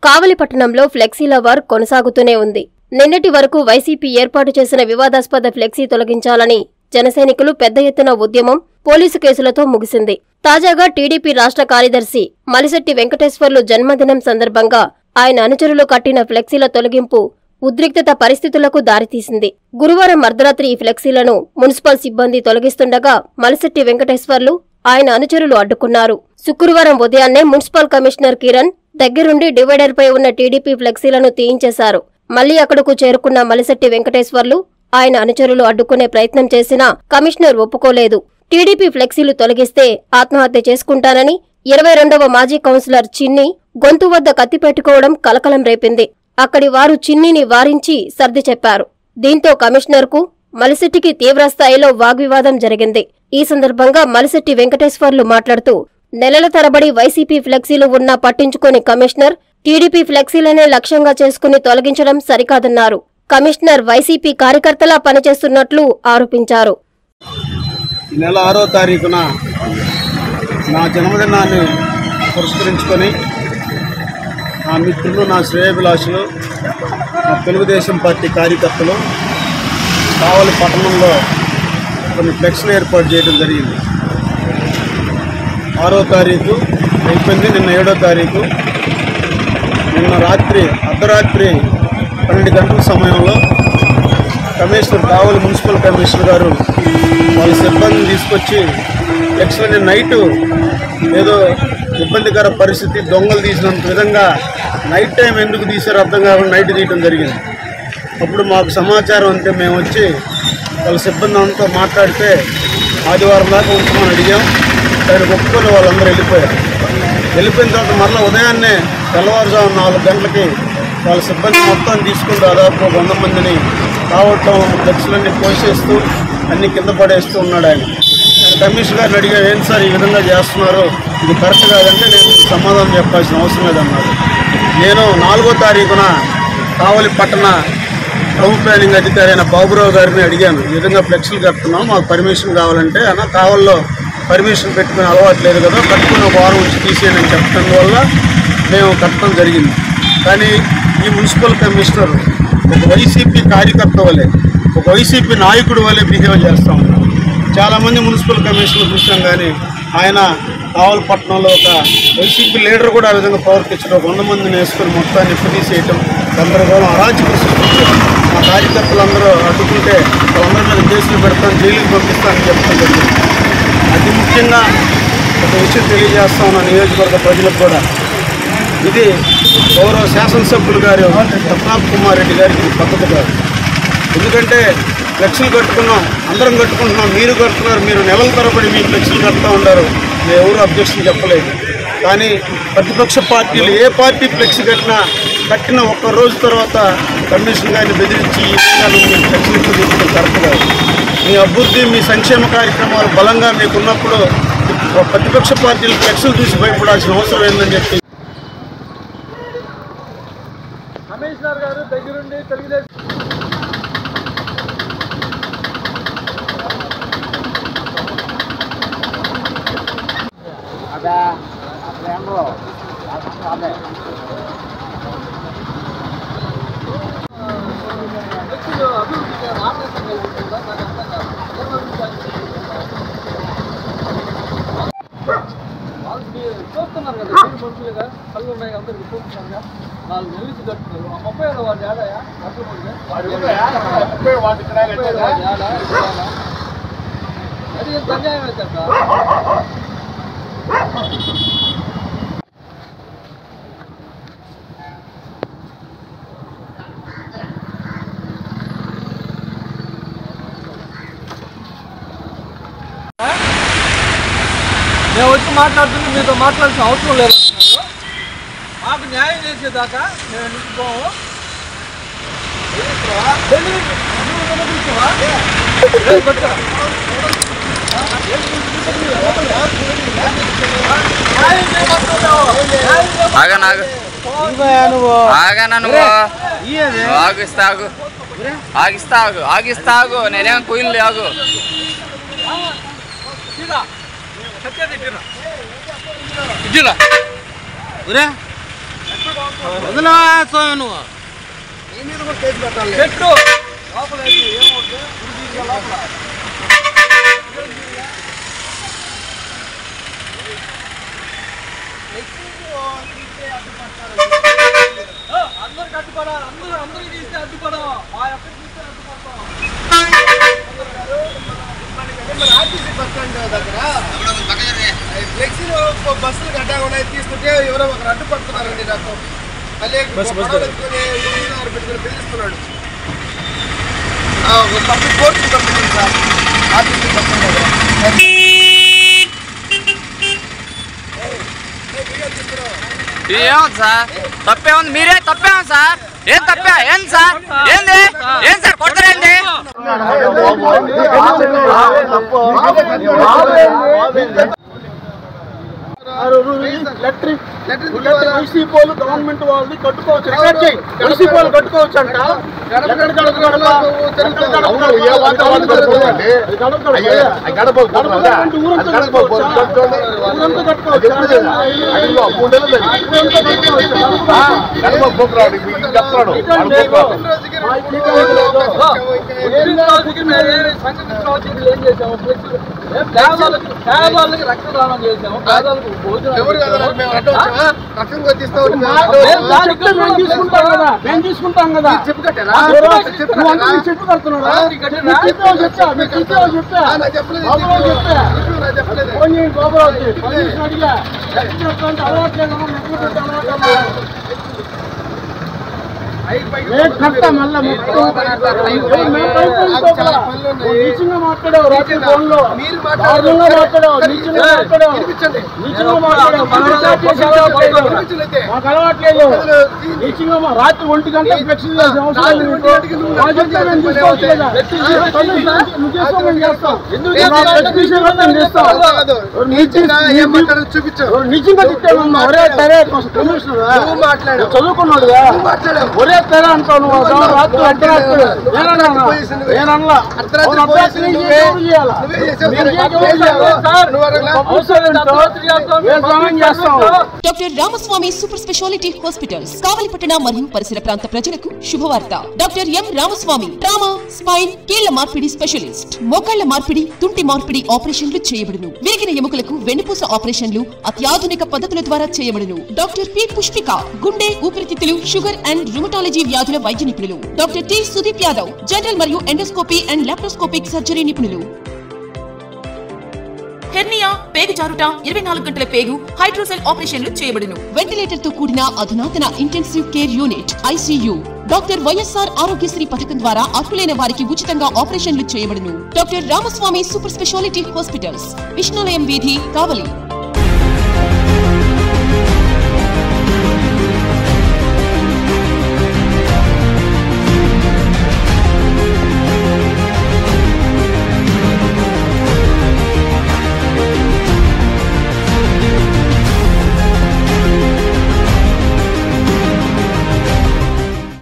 కావలిపట్టణంలో ఫ్లెక్సీల work కొనసాగుతూనే ఉంది నిన్నటి వరకు వైసీపీ ఏర్పాటు చేసిన వివాదాస్పద ఫ్లెక్సీ తొలగించాలని జనసైనికులు పెద్ద ఎత్తున ఉద్యమం పోలీసు కేసులతో ముగిసింది తాజాగా టీడీపీ రాష్ట్ర కార్యదర్శి మలిశెట్టి వెంకటేశ్వర్లు జన్మదినం సందర్భంగా ఆయన అనుచరులు కట్టిన ఫ్లెక్సీల తొలగింపు ఉద్రిక్తత పరిస్థితులకు దారితీసింది గురువారం అర్ధరాత్రి ఈ ఫ్లెక్సీలను మున్సిపల్ సిబ్బంది తొలగిస్తుండగా మలిశెట్టి వెంకటేశ్వర్లు ఆయన అనుచరులు అడ్డుకున్నారు శుక్రవారం ఉదయాన్నే మున్సిపల్ కమిషనర్ కిరణ్ దగ్గరుండి డివైడర్పై ఉన్న టీడీపీ ఫ్లెక్సీలను తీయించేశారు మళ్లీ అక్కడకు చేరుకున్న మలిశెట్టి వెంకటేశ్వర్లు ఆయన అనుచరులు అడ్డుకునే ప్రయత్నం చేసినా కమిషనర్ ఒప్పుకోలేదు టీడీపీ ఫ్లెక్సీలు తొలగిస్తే ఆత్మహత్య చేసుకుంటానని ఇరవై రెండవ మాజీ కౌన్సిలర్ చిన్ని గొంతు వద్ద కత్తి పెట్టుకోవడం కలకలం రేపింది అక్కడి వారు చిన్నిని వారించి సర్ది చెప్పారు దీంతో కమిషనర్కు మలిశెట్టికి తీవ్రస్థాయిలో వాగ్వివాదం జరిగింది ఈ సందర్భంగా మలిశెట్టి వెంకటేశ్వర్లు మాట్లాడుతూ నెలల తరబడి వైసీపీ ఫ్లెక్సీలు ఉన్నా పట్టించుకోని కమిషనర్ టీడీపీ ఫ్లెక్సీలనే లక్ష్యంగా చేసుకుని తొలగించడం సరికాదన్నారు కమిషనర్ వైసీపీ కార్యకర్తలా పనిచేస్తున్నట్లు ఆరోపించారు ఈ నెల ఆరో తారీఖున నా జన్మదినాన్ని పురస్కరించుకొని నా మిత్రులు నా శ్రేయభిలాషులు నా తెలుగుదేశం పార్టీ కార్యకర్తలు కావలి పట్టణంలో కొన్ని ఫ్లెక్స్లు ఏర్పాటు చేయడం జరిగింది ఆరో తారీఖు అయిపోయింది నిన్న ఏడో తారీఖు నిన్న రాత్రి అర్ధరాత్రి పన్నెండు గంటల సమయంలో కమిషనర్ కావలి మున్సిపల్ కమిషనర్ గారు వాళ్ళ సిబ్బందిని తీసుకొచ్చి యాక్చువల్లీ నైట్ ఏదో ఇబ్బందికర పరిస్థితి దొంగలు తీసినంత విధంగా నైట్ టైం ఎందుకు తీసారో అర్థం కాకుండా నైట్ తీయడం జరిగింది అప్పుడు మాకు సమాచారం అంతే మేము వచ్చి వాళ్ళ సిబ్బంది అంతా మాట్లాడితే ఆదివారం దాకా ఉంచమని అడిగాం దానికి ఒప్పుకొని వాళ్ళందరూ వెళ్ళిపోయారు వెళ్ళిపోయిన తర్వాత మళ్ళీ ఉదయాన్నే తెల్లవారుజాము నాలుగు గంటలకి వాళ్ళ సిబ్బంది మొత్తం తీసుకుని దాదాపు ఒక వంద మందిని రావటం ఖర్చులన్నీ పోసేస్తూ అన్ని కింద పడేస్తూ ఉన్నాడు ఆయన నేను కమిషనర్ గారిని అడిగా ఏంటి సార్ ఈ విధంగా చేస్తున్నారు ఇది కరెక్ట్ కాదంటే నేను మీకు సమాధానం చెప్పాల్సిన అవసరం లేదన్నారు నేను నాలుగో తారీఖున కావలి పట్టణ టౌన్ ప్లానింగ్ అధికారి అయిన బాబురావు గారిని అడిగాను ఈ విధంగా ఫ్లెక్స్లు కట్టుతున్నాం మాకు పర్మిషన్ కావాలంటే అన్న కావల్లో పర్మిషన్ పెట్టుకునే అలవాటు లేదు కదా కట్టుకుని ఒక వారం నుంచి తీసేయని అని చెప్పడం వల్ల మేము కట్టడం జరిగింది కానీ ఈ మున్సిపల్ కమిషనర్ ఒక వైసీపీ కార్యకర్త వలె ఒక వైసీపీ నాయకుడు వలె బిహేవ్ చేస్తూ ఉన్నారు చాలామంది మున్సిపల్ కమిషనర్ చూసాం కానీ ఆయన కావలపట్నంలో ఒక వైసీపీ లీడర్ కూడా ఆ విధంగా ప్రవర్తించడం ఒక వంద మందిని వేసుకొని మొత్తాన్ని తీసేయటం గందరగోళం అరాచకం సృష్టించడం మా కార్యకర్తలందరూ అడ్డుకుంటే వాళ్ళందరి మీద కేసులు పెడతాను జైలుకి పంపిస్తానని చెప్తాను జరిగింది అతి ముఖ్యంగా ఒక విషయం తెలియజేస్తా ఉన్న నియోజకవర్గ ప్రజలకు కూడా ఇది గౌరవ శాసనసభ్యులు గారు ప్రతాప్ కుమార్ రెడ్డి గారికి ఇది పద్ధతి కాదు ఎందుకంటే ఫ్లెక్సీలు కట్టుకున్నాం అందరం కట్టుకుంటున్నాం మీరు కడుతున్నారు మీరు నెలల తరబడి మీ ఫ్లెక్సీలు కడుతూ ఉన్నారు మీరు ఎవరు అబ్జెక్షన్ చెప్పలేదు కానీ ప్రతిపక్ష పార్టీలు ఏ పార్టీ ఫ్లెక్సీ కట్టినా కట్టిన ఒక్క రోజు తర్వాత కమిషన్ గారిని బెదిరించి ఈ విధంగా నువ్వు మీ ఫ్లెక్సీలు తీసుకుని కరెక్ట్ కాదు మీ అభివృద్ధి మీ సంక్షేమ కార్యక్రమాలు బలంగా మీకు ఉన్నప్పుడు ప్రతిపక్ష పార్టీలు ఫ్లెక్సీలు చూసి భయపడాల్సిన అవసరం ఏందని చెప్పి కమిషనర్ గారు దగ్గరుండి తెలుగుదేశం చూస్తున్నారు కదా మీరు మనుషులుగా కళ్ళు ఉన్నాయి అందరికి చూస్తున్నారుగా నాలుగు నెలలు నుంచి కట్టున్నారు ఆ ముప్పై ఏళ్ళ వాడు ఏడాయా అది ఎంత అన్యాయం అయితే మేము వచ్చి మాట్లాడుతుంటే మీతో మాట్లాడాల్సిన అవసరం లేదు అంటున్నారు. మాకు న్యాయం చేసేదాకా మేము ఎందుకు పోము తెలియదు. నువ్వు విమర్శించవా? లేదు, కొట్టు. న్యాయం చేయమంటున్నావు. న్యాయం చేయమంటున్నావు. ఆగనాగు ఆగనా నువ్వు నువ్వు ఆగిస్తా ఆగు ఆగిస్తా ఆగు ఆగిస్తా ఆగు నేనేం కుయిల్ ఆగు సీదా. సత్యాన్ని ఇట్టిరా. ఇట్టిరా. ఒరే. ఎక్కడ బాగుంది? పెట్టు లోపల వేసి ఏమవుతుంది ఉడికి లోపల ఆ, అందరికి అడ్డుపడాలి అందరూ అందరికి తీస్తే అడ్డుపడం మా ఎక్కడికి తీస్తే అడ్డుపడతాం ఫ్లెక్సీలు బస్సులు గడ్డా ఉన్నాయి తీసుకుంటే ఎవరో ఒకరు అడ్డుపడుతున్నారండి నాకు మళ్ళీ గొడవలు ఎత్తుకొని ఊరిలో పెట్టుకొని బెదిరిస్తున్నాడు ఆ, ఒక తప్పు కోర్టు తప్పు సార్ ఆర్టీసీ బస్సు దగ్గర. ఏం సార్ తప్పే ఉంది మీరే తప్పే ఉంది సార్ ఏం తప్పే ఏం సార్ ఏంది ఏం సార్ కొడతారేంది ఎలక్ట్రిక్ వైసీపీలు గవర్నమెంట్ వాళ్ళని కట్టుకోవచ్చు రికార్డ్ చేయి వైసీపీలు కట్టుకోవచ్చు అంట ఎక్కడ గడప గడప? ఎక్కడ గడప గడప? అది గడప గడప. గడప గడప అంటే ఊరంతా కట్టుకోవచ్చా? ఊరంతా కట్టుకోవచ్చా? ఊరంతా కట్టుకోవచ్చా? మా ఇంటికి పుట్టినరోజుకి మేము ఏమి సంఘటన రోజుకి ఏం చేసాము ఫ్లెక్సీలు ఏం పేదవాళ్ళకి పేదవాళ్ళకి రక్తదానం చేసాము పేదవాళ్ళకి భోజనం ఎవరు కదా చేసాము. మేము అడ్డొచ్చా రక్షణ కొట్టిస్తా మేము దానికి చెప్తే మేము తీసుకుంటాం కదా మేము తీసుకుంటాం కదా చెప్పు కట్టేనా? చెప్పు నువ్వు అందరికీ చెప్పు కడుతున్నారా అందరికీ కట్టేనా? మీకు చెప్పావు చెప్తా మీకు చెప్పావు చెప్తా బాబురావు చెప్తా ఫోన్ చేయండి బాబురావుకి పర్మిషన్ అడిగా ఎక్కడ అలవాటు లేదమ్మా మెట్లు పెట్టి అలవాటు అమ్మా రేట్ కట్టా మళ్ళా మొత్తం నీచంగా మాట్లాడావు రాత్రి ఫోన్ లో దారుణంగా మాట్లాడావు నీచంగా మాట్లాడావు నీచంగా మాట్లాడావు మనం స్టార్ట్ చేసావా చేయలేదు. మాకు అలవాట్లేదు నీచంగా మా- రాత్రి ఒంటి గంట ఫ్లెక్సీ చేసే అవసరం లేదు నీకు. మా చెప్తే మేము తీసుకోవచ్చు కదా. నువ్వు చేస్తావు మేము చేస్తాం ఎందుకు మా చేస్తావు? ఫ్లెక్సీ తీసే వాళ్ళు మేము చేస్తాం ఎవరు నీచంగా ఎవరు నీచంగా తిట్టామమ్మా ఒరే తరే కమిషనర్ చదువుకున్నాడుగా ఒరే తెర అంటావు నువ్వు అసలు రాత్రి అర్ధరాత్రి నేనన్నా నేనన్నా అవును, అర్ధరాత్రి నేను ఎవరు చేయాలా? నేను చేయక ఎవరు చేయాలా? అవసరం ఏంటో? ఏ స్నానం చేస్తాం doctor Ramaswamy super speciality hospitals కావలిపట్టణ మరియు పరిసర ప్రాంత ప్రజలకు శుభవార్త doctor M Ramaswamy trauma spine కీళ్ల మార్పిడి స్పెషలిస్ట్ మోకాళ్ల మార్పిడి తుంటి మార్పిడి ఆపరేషన్లు చేయబడును విరిగిన ఎముకలకు వెన్నుపూస ఆపరేషన్లు అత్యాధునిక పద్ధతుల ద్వారా చేయబడును డాక్టర్ పి పుష్పిక గుండె ఊపిరితిత్తులు షుగర్ అండ్ రుమటాలజీ వ్యాధుల వైద్య నిపుణులు doctor T Sudeep Yadav general మరియు ఎండోస్కోపీ అండ్ లాప్రోస్కోపిక్ సర్జరీ నిపుణులు హెర్నియా పేగు జారుట ఇరవై నాలుగు గంటల పేగు హైడ్రోసెల్ ఆపరేషన్లు చేయబడును వెంటిలేటర్ తో కూడిన అధునాతన intensive care unit ICU doctor YSR Aarogyasri పథకం ద్వారా అర్హులైన వారికి ఉచితంగా ఆపరేషన్లు చేయబడును doctor Ramaswamy super speciality hospitals Vishnulayam వీధి కావలి